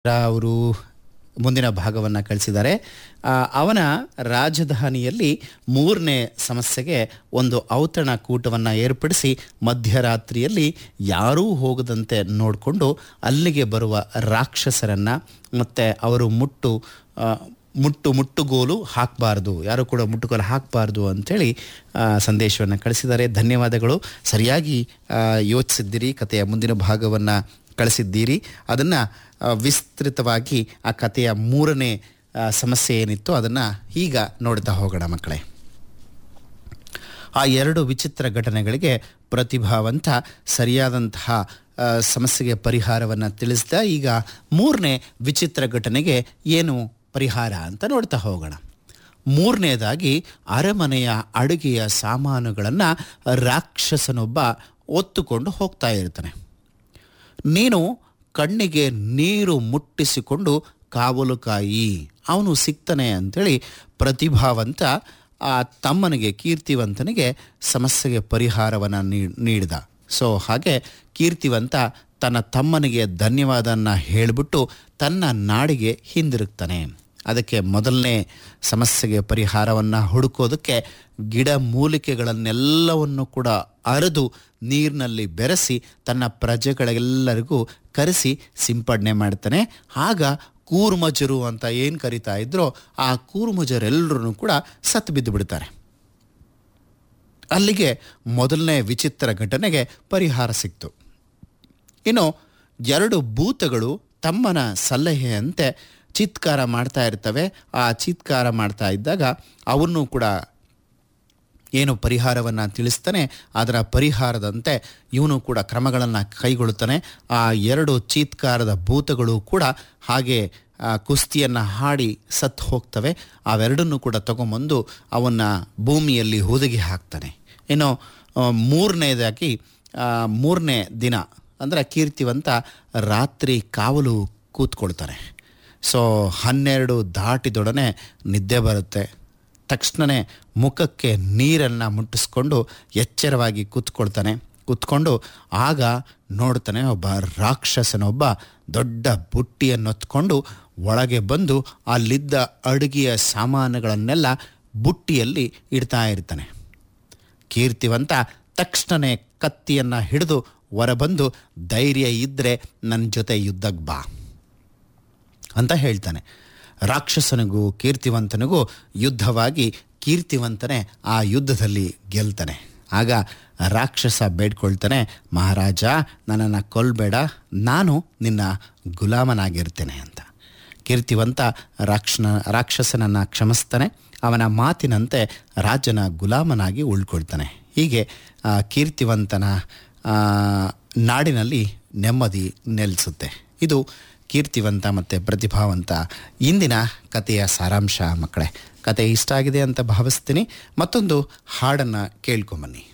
ಅವರು ಮುಂದಿನ ಭಾಗವನ್ನು ಕಳಿಸಿದ್ದಾರೆ ಆ, ಅವನ ರಾಜಧಾನಿಯಲ್ಲಿ ಮೂರನೇ ಸಮಸ್ಯೆಗೆ ಒಂದು ಔತಣ ಕೂಟವನ್ನು ಏರ್ಪಡಿಸಿ ಮಧ್ಯರಾತ್ರಿಯಲ್ಲಿ ಯಾರೂ ಹೋಗದಂತೆ ನೋಡಿಕೊಂಡು ಅಲ್ಲಿಗೆ ಬರುವ ರಾಕ್ಷಸರನ್ನು ಮತ್ತು ಅವರು ಮುಟ್ಟು ಆ, ಮುಟ್ಟು ಮುಟ್ಟುಗೋಲು ಹಾಕಬಾರ್ದು ಯಾರು ಕೂಡ ಮುಟ್ಟುಗೋಲು ಹಾಕಬಾರ್ದು ಅಂಥೇಳಿ ಸಂದೇಶವನ್ನು ಕಳಿಸಿದ್ದಾರೆ ಧನ್ಯವಾದಗಳು ಸರಿಯಾಗಿ ಆ, ಯೋಚಿಸಿದ್ದೀರಿ ಕಥೆಯ ಮುಂದಿನ ಭಾಗವನ್ನು ಕಳಿಸಿದ್ದೀರಿ ಅದನ್ನು ವಿಸ್ತೃತವಾಗಿ ಆ ಕಥೆಯ ಮೂರನೇ ಆ, ಸಮಸ್ಯೆ ಏನಿತ್ತು ಅದನ್ನು ಈಗ ನೋಡ್ತಾ ಹೋಗೋಣ ಮಕ್ಕಳೇ ಆ ಎರಡು ವಿಚಿತ್ರ ಘಟನೆಗಳಿಗೆ ಪ್ರತಿಭಾವಂತ ಸರಿಯಾದಂತಹ ಆ, ಸಮಸ್ಯೆಗೆ ಪರಿಹಾರವನ್ನು ತಿಳಿಸ್ದ ಈಗ ಮೂರನೇ ವಿಚಿತ್ರ ಘಟನೆಗೆ ಏನು ಪರಿಹಾರ ಅಂತ ನೋಡ್ತಾ ಹೋಗೋಣ ಮೂರನೇದಾಗಿ ಅರಮನೆಯ ಅಡುಗೆಯ ಸಾಮಾನುಗಳನ್ನು ರಾಕ್ಷಸನೊಬ್ಬ ಒತ್ತುಕೊಂಡು ಹೋಗ್ತಾ ಇರ್ತಾನೆ ನೀನು ಕಣ್ಣಿಗೆ ನೀರು ಮುಟ್ಟಿಸಿಕೊಂಡು ಕಾವಲು ಕಾಯಿ ಅವನು ಸಿಗ್ತಾನೆ ಅಂಥೇಳಿ ಪ್ರತಿಭಾವಂತ ಆ ತಮ್ಮನಿಗೆ ಕೀರ್ತಿವಂತನಿಗೆ ಸಮಸ್ಯೆಗೆ ಪರಿಹಾರವನ್ನು ನೀಡಿದ ಸೊ ಹಾಗೆ ಕೀರ್ತಿವಂತ ತನ್ನ ತಮ್ಮನಿಗೆ ಧನ್ಯವಾದನ್ನ ಹೇಳಿಬಿಟ್ಟು ತನ್ನ ನಾಡಿಗೆ ಹಿಂದಿರುಗ್ತಾನೆ ಅದಕ್ಕೆ ಮೊದಲನೇ ಸಮಸ್ಯೆಗೆ ಪರಿಹಾರವನ್ನು ಹುಡುಕೋದಕ್ಕೆ ಗಿಡ ಮೂಲಿಕೆಗಳನ್ನೆಲ್ಲವನ್ನು ಕೂಡ ಅರೆದು ನೀರಿನಲ್ಲಿ ಬೆರೆಸಿ ತನ್ನ ಪ್ರಜೆಗಳೆಲ್ಲರಿಗೂ ಕರೆಸಿ ಸಿಂಪಡಣೆ ಮಾಡ್ತಾನೆ ಆಗ ಕೂರ್ಮಜರು ಅಂತ ಏನು ಕರಿತಾ ಇದ್ರೋ ಆ ಕೂರ್ಮಜರೆಲ್ಲರೂ ಕೂಡ ಸತ್ತು ಬಿದ್ದು ಬಿಡ್ತಾರೆ ಅಲ್ಲಿಗೆ ಮೊದಲನೇ ವಿಚಿತ್ರ ಘಟನೆಗೆ ಪರಿಹಾರ ಸಿಕ್ತು ಇನ್ನು ಎರಡು ಭೂತಗಳು ತಮ್ಮನ ಸಲಹೆಯಂತೆ ಚಿತ್ಕಾರ ಮಾಡ್ತಾ ಇರ್ತವೆ ಆ ಚಿತ್ಕಾರ ಮಾಡ್ತಾ ಇದ್ದಾಗ ಅವನ್ನು ಕೂಡ ಏನು ಪರಿಹಾರವನ್ನು ತಿಳಿಸ್ತಾನೆ ಅದರ ಪರಿಹಾರದಂತೆ ಇವನು ಕೂಡ ಕ್ರಮಗಳನ್ನು ಕೈಗೊಳ್ಳುತ್ತಾನೆ ಆ ಎರಡು ಚೀತ್ಕಾರದ ಭೂತಗಳು ಕೂಡ ಹಾಗೆ ಆ, ಕುಸ್ತಿಯನ್ನು ಹಾಡಿ ಸತ್ತು ಹೋಗ್ತವೆ ಅವೆರಡನ್ನು ಕೂಡ ತಗೊಂಬಂದು ಅವನ್ನು ಭೂಮಿಯಲ್ಲಿ ಹುದುಗಿ ಹಾಕ್ತಾನೆ ಇನ್ನು ಆ, ಮೂರನೇದಾಗಿ ಆ, ಮೂರನೇ ದಿನ ಅಂದರೆ ಕೀರ್ತಿವಂತ ರಾತ್ರಿ ಕಾವಲು ಕೂತ್ಕೊಳ್ತಾನೆ ಸೊ ಹನ್ನೆರಡು ದಾಟಿದೊಡನೆ ನಿದ್ದೆ ಬರುತ್ತೆ ತಕ್ಷಣವೇ ಮುಖಕ್ಕೆ ನೀರನ್ನು ಮುಟ್ಟಿಸ್ಕೊಂಡು ಎಚ್ಚರವಾಗಿ ಕೂತ್ಕೊಳ್ತಾನೆ ಕೂತ್ಕೊಂಡು ಆಗ ನೋಡ್ತಾನೆ ಒಬ್ಬ ರಾಕ್ಷಸನೊಬ್ಬ ದೊಡ್ಡ ಬುಟ್ಟಿಯನ್ನೊತ್ಕೊಂಡು ಒಳಗೆ ಬಂದು ಅಲ್ಲಿದ್ದ ಅಡುಗೆಯ ಸಾಮಾನುಗಳನ್ನೆಲ್ಲ ಬುಟ್ಟಿಯಲ್ಲಿ ಇಡ್ತಾ ಇರ್ತಾನೆ ಕೀರ್ತಿವಂತ ತಕ್ಷಣವೇ ಕತ್ತಿಯನ್ನು ಹಿಡಿದು ಹೊರಬಂದು ಧೈರ್ಯ ಇದ್ದರೆ ನನ್ನ ಜೊತೆ ಯುದ್ಧಕ್ಕೆ ಬಾ ಅಂತ ಹೇಳ್ತಾನೆ ರಾಕ್ಷಸನಿಗೂ ಕೀರ್ತಿವಂತನಿಗೂ ಯುದ್ಧವಾಗಿ ಕೀರ್ತಿವಂತನೇ ಆ ಯುದ್ಧದಲ್ಲಿ ಗೆಲ್ತಾನೆ ಆಗ ರಾಕ್ಷಸ ಬೇಡ್ಕೊಳ್ತಾನೆ ಮಹಾರಾಜ ನನ್ನನ್ನು ಕೊಲ್ಬೇಡ ನಾನು ನಿನ್ನ ಗುಲಾಮನಾಗಿರ್ತೇನೆ ಅಂತ ಕೀರ್ತಿವಂತ ರಾಕ್ಷನ ರಾಕ್ಷಸನನ್ನು ಕ್ಷಮಿಸ್ತಾನೆ ಅವನ ಮಾತಿನಂತೆ ರಾಜನ ಗುಲಾಮನಾಗಿ ಉಳ್ಕೊಳ್ತಾನೆ ಹೀಗೆ ಆ ಕೀರ್ತಿವಂತನ ಆ, ನಾಡಿನಲ್ಲಿ ನೆಮ್ಮದಿ ನೆಲೆಸುತ್ತೆ ಇದು ಕೀರ್ತಿವಂತ ಮತ್ತು ಪ್ರತಿಭಾವಂತ ಇಂದಿನ ಕಥೆಯ ಸಾರಾಂಶ ಮಕ್ಕಳೇ ಕತೆ ಇಷ್ಟ ಆಗಿದೆ ಅಂತ ಭಾವಿಸ್ತೀನಿ ಮತ್ತೊಂದು ಹಾಡನ್ನು ಕೇಳ್ಕೊಂಬನ್ನಿ